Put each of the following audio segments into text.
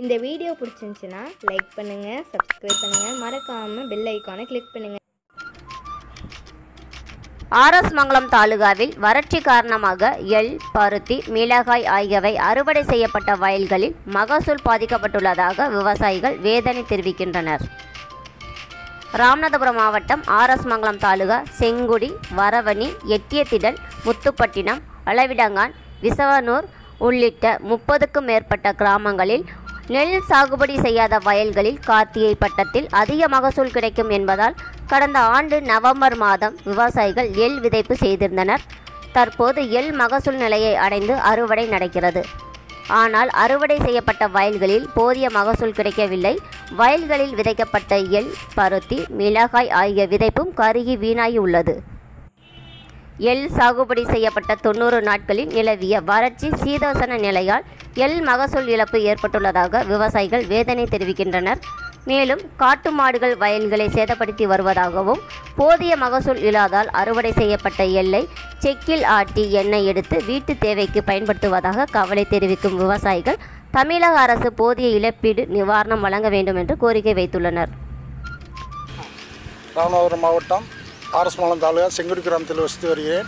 இந்த வீடியோ பிடிச்சிருந்துச்சுன்னா லைக் பண்ணுங்கள் சப்ஸ்கிரைப் பண்ணுங்கள் மறக்காமல் பெல் ஐக்கானை கிளிக் பண்ணுங்கள் ஆர்எஸ் மங்கலம் தாலுகாவில் வறட்சி காரணமாக எள் பருத்தி மிளகாய் ஆகியவை அறுவடை செய்யப்பட்ட வயல்களில் மகசூல் பாதிக்கப்பட்டுள்ளதாக விவசாயிகள் வேதனை தெரிவிக்கின்றனர் ராமநாதபுரம் மாவட்டம் ஆர்எஸ் மங்கலம் தாலுகா செங்குடி வரவணி எட்டியத்திடல் முத்துப்பட்டினம் அளவிடங்கான் விசவனூர் உள்ளிட்ட முப்பதுக்கும் மேற்பட்ட கிராமங்களில் நெல் சாகுபடி செய்யாத வயல்களில் கார்த்திகை பட்டத்தில் அதிக மகசூல் கிடைக்கும் என்பதால் கடந்த ஆண்டு நவம்பர் மாதம் விவசாயிகள் எள் விதைப்பு செய்திருந்தனர் தற்போது எள் மகசூல் நிலையை அடைந்து அறுவடை நடக்கிறது ஆனால் அறுவடை செய்யப்பட்ட வயல்களில் போதிய மகசூல் கிடைக்கவில்லை வயல்களில் விதைக்கப்பட்ட எள் பருத்தி மிளகாய் ஆகிய விதைப்பும் கருகி வீணாகி உள்ளது எள் சாகுபடி செய்யப்பட்ட தொண்ணூறு நாட்களில் நிலவிய வறட்சி சீதோசன நிலையால் எள் மகசூல் இழப்பு ஏற்பட்டுள்ளதாக விவசாயிகள் வேதனை தெரிவிக்கின்றனர் மேலும் காட்டு மாடுகள் வயல்களை சேதப்படுத்தி வருவதாகவும் போதிய மகசூல் இல்லாதால் அறுவடை செய்யப்பட்ட எள்ளை செக்கில் ஆட்டி எண்ணெய் எடுத்து வீட்டு தேவைக்கு பயன்படுத்துவதாக கவலை தெரிவிக்கும் விவசாயிகள் தமிழக அரசு போதிய இழப்பீடு நிவாரணம் வழங்க வேண்டும் என்று கோரிக்கை வைத்துள்ளனர் ராமநாதபுரம் மாவட்டம் ஆர்எஸ் மலம் தாலுகா செங்குடி கிராமத்தில் வசித்து வருகிறேன்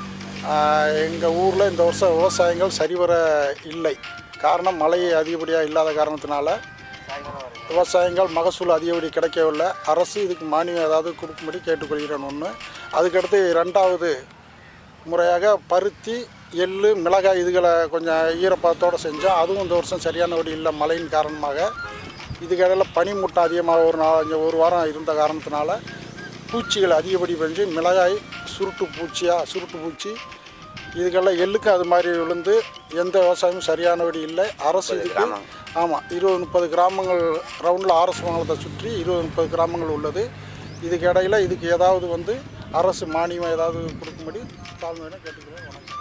எங்கள் ஊரில் இந்த வருஷம் விவசாயங்கள் சரிவர இல்லை காரணம் மழை அதிகப்படியாக இல்லாத காரணத்தினால விவசாயங்கள் மகசூல் அதிகப்படி கிடைக்கவில்லை அரசு இதுக்கு மானியம் ஏதாவது கொடுக்கும்படி கேட்டுக்கொள்கிறேன் ஒன்று அதுக்கடுத்து ரெண்டாவது முறையாக பருத்தி எள்ளு மிளகாய் இதுகளை கொஞ்சம் ஈரப்பதத்தோடு செஞ்சோம் அதுவும் இந்த வருஷம் சரியானபடி இல்லை மழையின் காரணமாக இதுக்கிடையில் பனிமூட்டம் அதிகமாக ஒரு நாலஞ்சு ஒரு வாரம் இருந்த காரணத்தினால பூச்சிகள் அதிகப்படி பெஞ்சு மிளகாய் சுருட்டு பூச்சியாக சுருட்டு பூச்சி இதுக்கெல்லாம் எள்ளுக்கு அது மாதிரி விழுந்து எந்த விவசாயமும் சரியானபடி இல்லை அரசு இதுக்கு ஆமாம் இருபது முப்பது கிராமங்கள் ரவுண்டில் ஆர்எஸ் மங்கலத்தை சுற்றி இருபது முப்பது கிராமங்கள் உள்ளது இதுக்கு இடையில இதுக்கு ஏதாவது வந்து அரசு மானியம் ஏதாவது கொடுக்கும்படி தாழ்மையான கேட்டுக்கிறேன் வணக்கம்